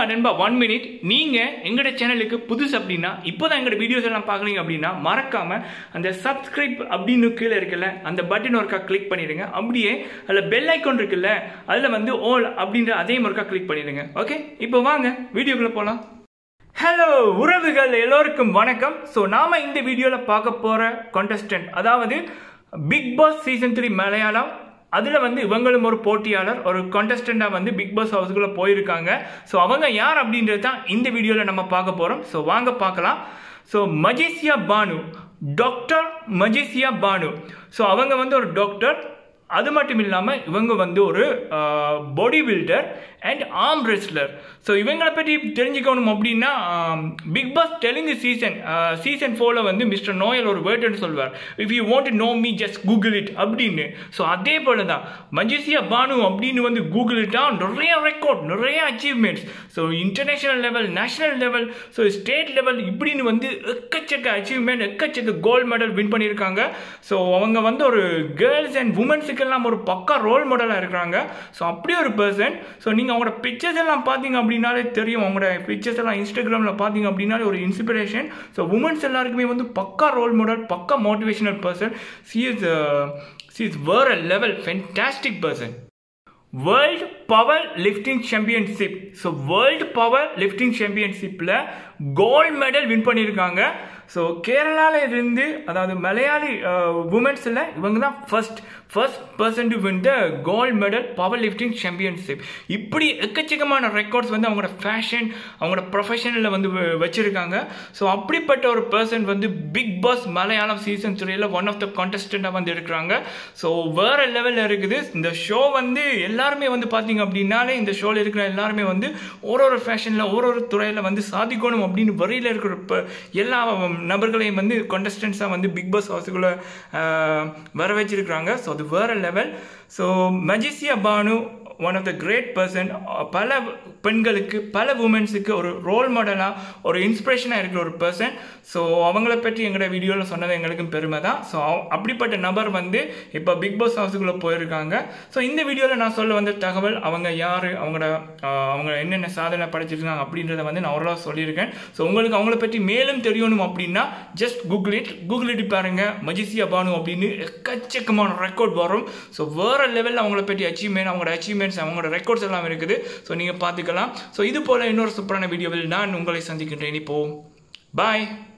நண்பா one minute நீங்கள் எங்களோட சேனலுக்கு புதுசு அப்படின்னா இப்போ தான் எங்களோட வீடியோஸ் எல்லாம் பார்க்குறீங்க அப்படின்னா மறக்காம அந்த சப்ஸ்கிரைப் அப்படின்னு கீழே இருக்குல்ல அந்த பட்டன் ஒருக்கா கிளிக் பண்ணிடுங்க அப்படியே அதில் பெல் ஐக்கான் இருக்குல்ல அதில் வந்து ஓல் அப்படின்ற அதே ஒருக்கா கிளிக் பண்ணிடுங்க ஓகே இப்போ வாங்க வீடியோக்குள்ளே போகலாம் ஹலோ உறவுகள் எல்லோருக்கும் வணக்கம் ஸோ நாம இந்த வீடியோவில் பார்க்க போகிற contestant அதாவது Bigg Boss season three Malayalam அதில் வந்து இவங்களும் ஒரு போட்டியாளர் ஒரு contestant-ஆ வந்து பிக் பாஸ் ஹவுஸ்க்குள்ளே போயிருக்காங்க ஸோ அவங்க யார் அப்படின்றது தான் இந்த வீடியோவில் நம்ம பார்க்க போகிறோம் ஸோ வாங்க பார்க்கலாம் so Majiziya Bhanu doctor Majiziya Bhanu so அவங்க வந்து ஒரு டாக்டர் அது மட்டும் இல்லாமல் இவங்க வந்து ஒரு body builder and arm wrestler so இவங்களை பற்றி தெரிஞ்சுக்கணும் அப்படின்னா Bigg Boss Telugu season season ஃபோரில் வந்து மிஸ்டர் நோயல் ஒரு வேர்டுன்னு சொல்வார் if you want know me just Google it அப்படின்னு ஸோ அதே போல தான் மஞ்சிசியா பானு அப்படின்னு வந்து கூகுள் இட்டா நிறைய ரெக்கார்ட் நிறைய achievements so international level national level so state level இப்படின்னு வந்து எக்கச்சக்க அச்சீவ்மெண்ட் எக்கச்சக்க கோல்டு மெடல் வின் பண்ணியிருக்காங்க ஸோ அவங்க வந்து ஒரு கேர்ள்ஸ் அண்ட் உமன்ஸுக்கெல்லாம் ஒரு பக்கா ரோல் மாடலாக இருக்கிறாங்க ஸோ அப்படி ஒரு பர்சன் ஸோ நீங்கள் அவங்களோட பிக்சர்ஸ் எல்லாம் பார்த்தீங்க அப்படின்னாலே தெரியும் அவங்களோட பிக்சர்ஸ் எல்லாம் இன்ஸ்டாகிராமில் பார்த்தீங்க அப்படின்னாலே ஒரு இன்ஸ்பிரேஷன் ஸோ உமன்ஸ் எல்லாருக்குமே வந்து பக்கா ரோல் மாடல் பக்கா motivational person she is she is where a level fantastic person world power lifting championship so world power lifting சாம்பியன்ஷிப்பில் கோல்டு மெடல் வின் பண்ணியிருக்காங்க ஸோ கேரளாவில் இருந்து அதாவது மலையாளி உமன்ஸில் இவங்க தான் first first person to win the gold medal power lifting championship இப்படி எக்கச்சக்கமான ரெக்கார்ட்ஸ் வந்து அவங்களோட ஃபேஷன் அவங்களோட ப்ரொஃபஷனில் வந்து வ- வச்சிருக்காங்க ஸோ அப்படிப்பட்ட ஒரு பர்சன் வந்து பிக் பாஸ் மலையாளம் சீசன் த்ரீல ஒன் ஆஃப் த கான்டெஸ்டண்ட்டாக வந்து இருக்கிறாங்க ஸோ வேற லெவலில் இருக்குது இந்த ஷோ வந்து எல்லாருமே வந்து பார்த்தீங்க அப்படின்னாலே இந்த ஷோவில் இருக்கிற எல்லாருமே வந்து ஒரு ஒரு ஃபேஷனில் ஒரு ஒரு துறையில் வந்து சாதிக்கணும் அப்படின்னு வரியில் இருக்கிற ப- எல்லா நபர்களையும் வந்து கான்டெஸ்டன்ஸாக வந்து பிக் பாஸ் ஹவுஸுக்குள்ளே வர வச்சிருக்கிறாங்க ஸோ அது வேற level so Majiziya Bhanu one of the great person பல பெண்களுக்கு பல உமன்ஸுக்கு ஒரு ரோல் மாடலாக ஒரு இன்ஸ்பிரேஷனாக இருக்கிற ஒரு பர்சன் ஸோ அவங்கள பற்றி எங்களோட வீடியோவில் சொன்னது எங்களுக்கும் பெருமை தான் ஸோ அப்படிப்பட்ட நபர் வந்து இப்போ பிக் பாஸ் ஹவுஸுக்குள்ளே போயிருக்காங்க ஸோ இந்த வீடியோவில் நான் சொல்ல வந்த தகவல் அவங்க யார் அவங்களோட ஆஹ், அவங்க என்னென்ன சாதனை படைச்சிருக்காங்க அப்படின்றத வந்து நான் ஓரளவு சொல்லியிருக்கேன் ஸோ உங்களுக்கு அவங்கள பற்றி மேலும் தெரியணும் அப்படின்னா just Google it Google it பாருங்க மஜிசியா பானு அப்படின்னு எக்கச்சக்கமான ரெக்கார்ட் வரும் ஸோ வேற லெவலில் அவங்கள பற்றி அச்சீவ்மெண்ட் அவங்களோட அச்சீவ்மெண்ட்ஸ் அவங்களோட ரெக்கார்ட்ஸ் எல்லாம் இருக்குது ஸோ நீங்கள் பார்த்துக்கலாம் ஸோ இது போல் இன்னொரு சூப்பரான வீடியோவில் நான் உங்களை சந்திக்கின்றேன் இப்போ பாய்